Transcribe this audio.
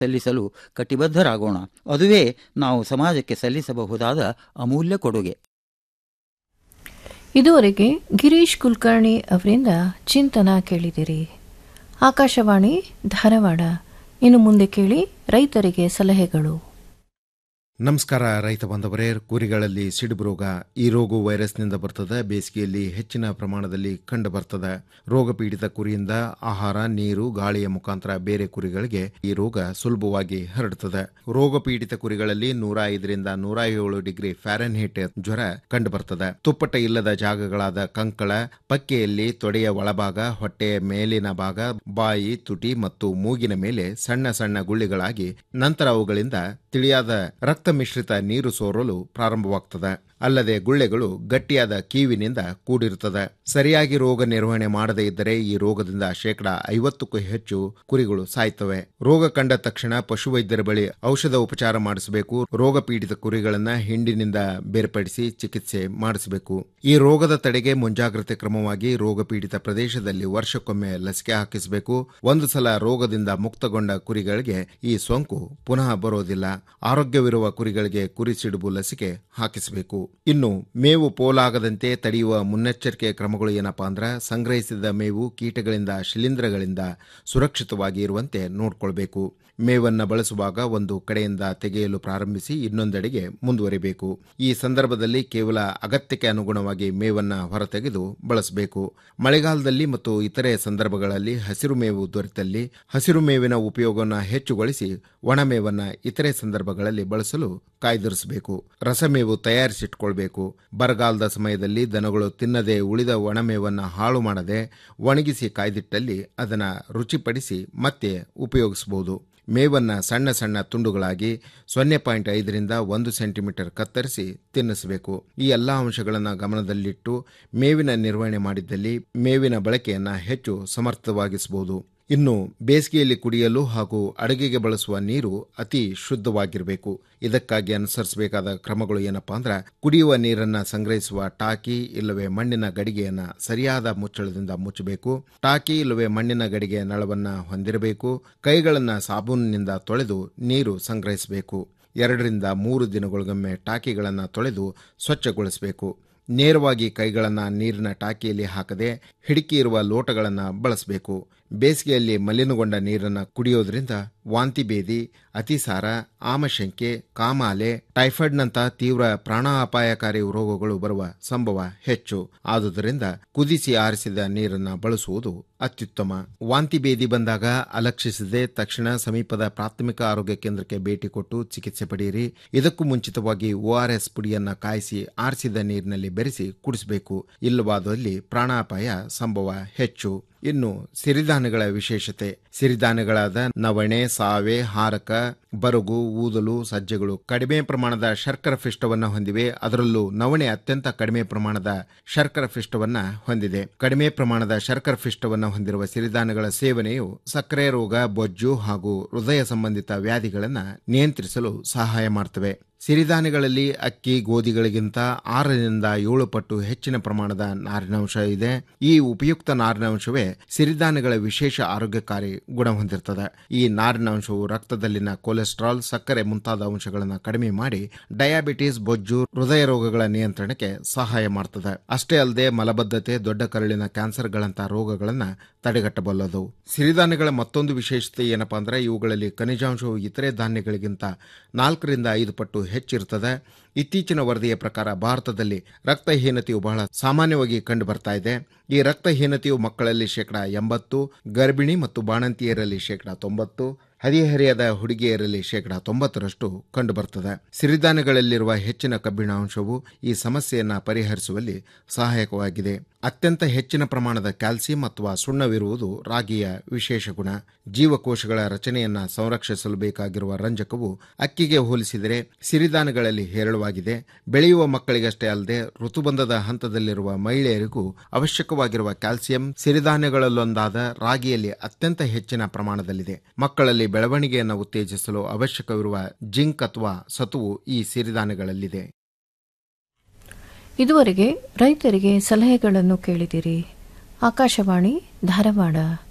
ಸಲ್ಲಿಸಲು ಕಟಿಬದ್ಧರಾಗೋಣ ಅದುವೇ ನಾವು ಸಮಾಜಕ್ಕೆ ಸಲ್ಲಿಸಬಹುದಾದ ಅಮೂಲ್ಯ ಕೊಡುಗೆ ಇದುವರೆಗೆ ಗಿರೀಶ್ ಕುಲಕರ್ಣಿ ಅವರಿಂದ ಚಿಂತನ ಕೇಳಿದಿರಿ ಆಕಾಶವಾಣಿ ಧಾರವಾಡ ಇನ್ನು ಮುಂದೆ ಕೇಳಿ ರೈತರಿಗೆ ಸಲಹೆಗಳು ನಮಸ್ಕಾರ ರೈತ ಬಾಂಧವರೇ ಕುರಿಗಳಲ್ಲಿ ಸಿಡುಬು ರೋಗ ಈ ರೋಗವು ವೈರಸ್ನಿಂದ ಬರ್ತದೆ ಬೇಸಿಗೆಯಲ್ಲಿ ಹೆಚ್ಚಿನ ಪ್ರಮಾಣದಲ್ಲಿ ಕಂಡು ಬರ್ತದೆ ರೋಗ ಪೀಡಿತ ಕುರಿಯಿಂದ ಆಹಾರ ನೀರು ಗಾಳಿಯ ಮುಖಾಂತರ ಬೇರೆ ಕುರಿಗಳಿಗೆ ಈ ರೋಗ ಸುಲಭವಾಗಿ ಹರಡುತ್ತದೆ ರೋಗ ಪೀಡಿತ ಕುರಿಗಳಲ್ಲಿ ನೂರ ಐದರಿಂದ ನೂರ ಏಳು ಡಿಗ್ರಿ ಫ್ಯಾರನ್ಹೀಟ್ ಜ್ವರ ಕಂಡು ಬರ್ತದೆ ತುಪ್ಪಟ ಇಲ್ಲದ ಜಾಗಗಳಾದ ಕಂಕಳ ಪಕ್ಕೆಯಲ್ಲಿ ತೊಡೆಯ ಒಳಭಾಗ ಹೊಟ್ಟೆಯ ಮೇಲಿನ ಭಾಗ ಬಾಯಿ ತುಟಿ ಮತ್ತು ಮೂಗಿನ ಮೇಲೆ ಸಣ್ಣ ಸಣ್ಣ ಗುಳ್ಳಿಗಳಾಗಿ ನಂತರ ಅವುಗಳಿಂದ ತಿಳಿಯಾದ ರಕ್ತ ಮಿಶ್ರಿತ ನೀರು ಸೋರಲು ಪ್ರಾರಂಭವಾಗ್ತದೆ ಅಲ್ಲದೆ ಗುಳ್ಳೆಗಳು ಗಟ್ಟಿಯಾದ ಕೀವಿನಿಂದ ಕೂಡಿರುತ್ತದೆ ಸರಿಯಾಗಿ ರೋಗ ನಿರ್ವಹಣೆ ಮಾಡದೇ ಇದ್ದರೆ ಈ ರೋಗದಿಂದ ಶೇಕಡ ಐವತ್ತಕ್ಕೂ ಹೆಚ್ಚು ಕುರಿಗಳು ಸಾಯ್ತವೆ ರೋಗ ಕಂಡ ತಕ್ಷಣ ಪಶುವೈದ್ಯರ ಬಳಿ ಔಷಧ ಉಪಚಾರ ಮಾಡಿಸಬೇಕು ರೋಗ ಪೀಡಿತ ಕುರಿಗಳನ್ನ ಹಿಂಡಿನಿಂದ ಬೇರ್ಪಡಿಸಿ ಚಿಕಿತ್ಸೆ ಮಾಡಿಸಬೇಕು ಈ ರೋಗದ ತಡೆಗೆ ಮುಂಜಾಗ್ರತೆ ಕ್ರಮವಾಗಿ ರೋಗ ಪೀಡಿತ ಪ್ರದೇಶದಲ್ಲಿ ವರ್ಷಕ್ಕೊಮ್ಮೆ ಲಸಿಕೆ ಹಾಕಿಸಬೇಕು ಒಂದು ಸಲ ರೋಗದಿಂದ ಮುಕ್ತಗೊಂಡ ಕುರಿಗಳಿಗೆ ಈ ಸೋಂಕು ಪುನಃ ಬರೋದಿಲ್ಲ ಆರೋಗ್ಯವಿರುವ ಕುರಿಗಳಿಗೆ ಕುರಿ ಸಿಡುಬು ಲಸಿಕೆ ಹಾಕಿಸಬೇಕು ಇನ್ನು ಮೇವು ಪೋಲಾಗದಂತೆ ತಡೆಯುವ ಮುನ್ನೆಚ್ಚರಿಕೆ ಕ್ರಮಗಳು ಏನಪ್ಪಾ ಅಂದ್ರೆ ಸಂಗ್ರಹಿಸಿದ ಮೇವು ಕೀಟಗಳಿಂದ ಶಿಲೀಂಧ್ರಗಳಿಂದ ಸುರಕ್ಷಿತವಾಗಿ ಇರುವಂತೆ ನೋಡ್ಕೊಳ್ಬೇಕು ಮೇವನ್ನ ಬಳಸುವಾಗ ಒಂದು ಕಡೆಯಿಂದ ತೆಗೆಯಲು ಪ್ರಾರಂಭಿಸಿ ಇನ್ನೊಂದೆಡೆಗೆ ಮುಂದುವರಿಬೇಕು ಈ ಸಂದರ್ಭದಲ್ಲಿ ಕೇವಲ ಅಗತ್ಯಕ್ಕೆ ಅನುಗುಣವಾಗಿ ಮೇವನ್ನ ಹೊರತೆಗೆದು ಬಳಸಬೇಕು ಮಳೆಗಾಲದಲ್ಲಿ ಮತ್ತು ಇತರೆ ಸಂದರ್ಭಗಳಲ್ಲಿ ಹಸಿರು ಮೇವು ದೊರೆತಲ್ಲಿ ಹಸಿರು ಮೇವಿನ ಉಪಯೋಗವನ್ನು ಹೆಚ್ಚುಗೊಳಿಸಿ ಒಣಮೇವನ್ನ ಇತರೆ ಸಂದರ್ಭಗಳಲ್ಲಿ ಬಳಸಲು ಕಾಯ್ದಿರಿಸಬೇಕು ರಸಮೇವು ತಯಾರಿಸಿಟ್ಕೊಳ್ಬೇಕು ಬರಗಾಲದ ಸಮಯದಲ್ಲಿ ದನಗಳು ತಿನ್ನದೆ ಉಳಿದ ಒಣಮೇವನ್ನ ಹಾಳು ಮಾಡದೆ ಒಣಗಿಸಿ ಕಾಯ್ದಿಟ್ಟಲ್ಲಿ ಅದನ್ನ ರುಚಿಪಡಿಸಿ ಮತ್ತೆ ಉಪಯೋಗಿಸಬಹುದು ಮೇವನ್ನ ಸಣ್ಣ ಸಣ್ಣ ತುಂಡುಗಳಾಗಿ ಸೊನ್ನೆ ಪಾಯಿಂಟ್ ಐದರಿಂದ ಒಂದು ಸೆಂಟಿಮೀಟರ್ ಕತ್ತರಿಸಿ ತಿನ್ನಿಸಬೇಕು ಈ ಎಲ್ಲಾ ಅಂಶಗಳನ್ನು ಗಮನದಲ್ಲಿಟ್ಟು ಮೇವಿನ ನಿರ್ವಹಣೆ ಮಾಡಿದ್ದಲ್ಲಿ ಮೇವಿನ ಬಳಕೆಯನ್ನ ಹೆಚ್ಚು ಸಮರ್ಥವಾಗಿಸಬಹುದು ಇನ್ನು ಬೇಸಿಗೆಯಲ್ಲಿ ಕುಡಿಯಲು ಹಾಗೂ ಅಡುಗೆಗೆ ಬಳಸುವ ನೀರು ಅತಿ ಶುದ್ಧವಾಗಿರಬೇಕು ಇದಕ್ಕಾಗಿ ಅನುಸರಿಸಬೇಕಾದ ಕ್ರಮಗಳು ಏನಪ್ಪಾ ಅಂದ್ರೆ ಕುಡಿಯುವ ನೀರನ್ನ ಸಂಗ್ರಹಿಸುವ ಟಾಕಿ ಇಲ್ಲವೇ ಮಣ್ಣಿನ ಗಡಿಗೆಯನ್ನ ಸರಿಯಾದ ಮುಚ್ಚಳದಿಂದ ಮುಚ್ಚಬೇಕು ಟಾಕಿ ಇಲ್ಲವೇ ಮಣ್ಣಿನ ಗಡಿಗೆಯ ನಳವನ್ನ ಹೊಂದಿರಬೇಕು ಕೈಗಳನ್ನ ಸಾಬೂನಿನಿಂದ ತೊಳೆದು ನೀರು ಸಂಗ್ರಹಿಸಬೇಕು ಎರಡರಿಂದ ಮೂರು ದಿನಗಳಿಗೊಮ್ಮೆ ಟಾಕಿಗಳನ್ನು ತೊಳೆದು ಸ್ವಚ್ಛಗೊಳಿಸಬೇಕು ನೇರವಾಗಿ ಕೈಗಳನ್ನು ನೀರಿನ ಟಾಕಿಯಲ್ಲಿ ಹಾಕದೆ ಹಿಡಿಕಿ ಇರುವ ಲೋಟಗಳನ್ನು ಬಳಸಬೇಕು ಬೇಸಿಗೆಯಲ್ಲಿ ಮಲಿನಗೊಂಡ ನೀರನ್ನು ಕುಡಿಯೋದ್ರಿಂದ ವಾಂತಿ ಭೇದಿ ಅತಿಸಾರ ಆಮಶಂಕೆ ಕಾಮಾಲೆ ಟೈಫಾಯ್ಡ್ನಂಥ ತೀವ್ರ ಪ್ರಾಣಾಪಾಯಕಾರಿ ರೋಗಗಳು ಬರುವ ಸಂಭವ ಹೆಚ್ಚು ಆದುದರಿಂದ ಕುದಿಸಿ ಆರಿಸಿದ ನೀರನ್ನು ಬಳಸುವುದು ಅತ್ಯುತ್ತಮ ವಾಂತಿ ಭೇದಿ ಬಂದಾಗ ಅಲಕ್ಷಿಸದೆ ತಕ್ಷಣ ಸಮೀಪದ ಪ್ರಾಥಮಿಕ ಆರೋಗ್ಯ ಕೇಂದ್ರಕ್ಕೆ ಭೇಟಿ ಕೊಟ್ಟು ಚಿಕಿತ್ಸೆ ಪಡೆಯಿರಿ ಇದಕ್ಕೂ ಮುಂಚಿತವಾಗಿ ಓಆರ್ಎಸ್ ಪುಡಿಯನ್ನ ಕಾಯಿಸಿ ಆರಿಸಿದ ನೀರಿನಲ್ಲಿ ಬೆರೆಸಿ ಕುಡಿಸಬೇಕು ಇಲ್ಲವಾದಲ್ಲಿ ಪ್ರಾಣಾಪಾಯ ಸಂಭವ ಹೆಚ್ಚು ಇನ್ನು ಸಿರಿಧಾನ್ಯಗಳ ವಿಶೇಷತೆ ಸಿರಿಧಾನ್ಯಗಳಾದ ನವಣೆ ಸಾವೆ ಹಾರಕ ಬರಗು ಊದಲು ಸಜ್ಜೆಗಳು ಕಡಿಮೆ ಪ್ರಮಾಣದ ಶರ್ಕರ ಪಿಷ್ಟವನ್ನ ಹೊಂದಿವೆ ಅದರಲ್ಲೂ ನವಣೆ ಅತ್ಯಂತ ಕಡಿಮೆ ಪ್ರಮಾಣದ ಶರ್ಕರ ಪಿಷ್ಟವನ್ನ ಹೊಂದಿದೆ ಕಡಿಮೆ ಪ್ರಮಾಣದ ಶರ್ಕರ ಪಿಷ್ಟವನ್ನ ಹೊಂದಿರುವ ಸಿರಿಧಾನ್ಯಗಳ ಸೇವನೆಯು ಸಕ್ಕರೆ ರೋಗ ಬೊಜ್ಜು ಹಾಗೂ ಹೃದಯ ಸಂಬಂಧಿತ ವ್ಯಾಧಿಗಳನ್ನು ನಿಯಂತ್ರಿಸಲು ಸಹಾಯ ಮಾಡ್ತವೆ ಸಿರಿಧಾನ್ಯಗಳಲ್ಲಿ ಅಕ್ಕಿ ಗೋಧಿಗಳಿಗಿಂತ ಆರರಿಂದ ಏಳು ಪಟ್ಟು ಹೆಚ್ಚಿನ ಪ್ರಮಾಣದ ನಾರಿನಾಂಶ ಇದೆ ಈ ಉಪಯುಕ್ತ ನಾರಿನಾಂಶವೇ ಸಿರಿಧಾನ್ಯಗಳ ವಿಶೇಷ ಆರೋಗ್ಯಕಾರಿ ಗುಣ ಹೊಂದಿರ್ತದೆ ಈ ನಾರಿನಾಂಶವು ರಕ್ತದಲ್ಲಿನ ಕೊಲೆಸ್ಟ್ರಾಲ್ ಸಕ್ಕರೆ ಮುಂತಾದ ಅಂಶಗಳನ್ನು ಕಡಿಮೆ ಮಾಡಿ ಡಯಾಬಿಟಿಸ್ ಬೊಜ್ಜು ಹೃದಯ ರೋಗಗಳ ನಿಯಂತ್ರಣಕ್ಕೆ ಸಹಾಯ ಮಾಡ್ತದೆ ಅಷ್ಟೇ ಅಲ್ಲದೆ ಮಲಬದ್ಧತೆ ದೊಡ್ಡ ಕರುಳಿನ ಕ್ಯಾನ್ಸರ್ಗಳಂತಹ ರೋಗಗಳನ್ನು ತಡೆಗಟ್ಟಬಲ್ಲದು ಸಿರಿಧಾನ್ಯಗಳ ಮತ್ತೊಂದು ವಿಶೇಷತೆ ಏನಪ್ಪಾ ಅಂದ್ರೆ ಇವುಗಳಲ್ಲಿ ಖನಿಜಾಂಶವು ಇತರೆ ಧಾನ್ಯಗಳಿಗಿಂತ ನಾಲ್ಕರಿಂದ ಐದು ಪಟ್ಟು ಹೆಚ್ಚಿರುತ್ತದೆ ಇತ್ತೀಚಿನ ವರದಿಯ ಪ್ರಕಾರ ಭಾರತದಲ್ಲಿ ರಕ್ತಹೀನತೆಯು ಬಹಳ ಸಾಮಾನ್ಯವಾಗಿ ಕಂಡು ಬರ್ತಾ ಇದೆ ಈ ರಕ್ತಹೀನತೆಯು ಮಕ್ಕಳಲ್ಲಿ ಶೇಕಡ ಎಂಬತ್ತು ಗರ್ಭಿಣಿ ಮತ್ತು ಬಾಣಂತಿಯರಲ್ಲಿ ಶೇಕಡ ತೊಂಬತ್ತು ಹದಿಹರೆಯದ ಹುಡುಗಿಯರಲ್ಲಿ ಶೇಕಡ ತೊಂಬತ್ತರಷ್ಟು ಕಂಡುಬರ್ತದೆ ಸಿರಿಧಾನ್ಯಗಳಲ್ಲಿರುವ ಹೆಚ್ಚಿನ ಕಬ್ಬಿಣಾಂಶವು ಈ ಸಮಸ್ಯೆಯನ್ನು ಪರಿಹರಿಸುವಲ್ಲಿ ಸಹಾಯಕವಾಗಿದೆ ಅತ್ಯಂತ ಹೆಚ್ಚಿನ ಪ್ರಮಾಣದ ಕ್ಯಾಲ್ಸಿಯಂ ಅಥವಾ ಸುಣ್ಣವಿರುವುದು ರಾಗಿಯ ವಿಶೇಷ ಗುಣ ಜೀವಕೋಶಗಳ ರಚನೆಯನ್ನ ಸಂರಕ್ಷಿಸಲು ಬೇಕಾಗಿರುವ ರಂಜಕವು ಅಕ್ಕಿಗೆ ಹೋಲಿಸಿದರೆ ಸಿರಿಧಾನ್ಯಗಳಲ್ಲಿ ಹೇರಳವಾಗಿದೆ ಬೆಳೆಯುವ ಮಕ್ಕಳಿಗಷ್ಟೇ ಅಲ್ಲದೆ ಋತುಬಂಧದ ಹಂತದಲ್ಲಿರುವ ಮಹಿಳೆಯರಿಗೂ ಅವಶ್ಯಕವಾಗಿರುವ ಕ್ಯಾಲ್ಸಿಯಂ ಸಿರಿಧಾನ್ಯಗಳಲ್ಲೊಂದಾದ ರಾಗಿಯಲ್ಲಿ ಅತ್ಯಂತ ಹೆಚ್ಚಿನ ಪ್ರಮಾಣದಲ್ಲಿದೆ ಮಕ್ಕಳಲ್ಲಿ ಬೆಳವಣಿಗೆಯನ್ನು ಉತ್ತೇಜಿಸಲು ಅವಶ್ಯಕವಿರುವ ಜಿಂಕ್ ಅಥವಾ ಸತುವು ಈ ಸಿರಿಧಾನ್ಯಗಳಲ್ಲಿದೆ ಇದುವರೆಗೆ ರೈತರಿಗೆ ಸಲಹೆಗಳನ್ನು ಕೇಳಿದಿರಿ ಆಕಾಶವಾಣಿ ಧಾರವಾಡ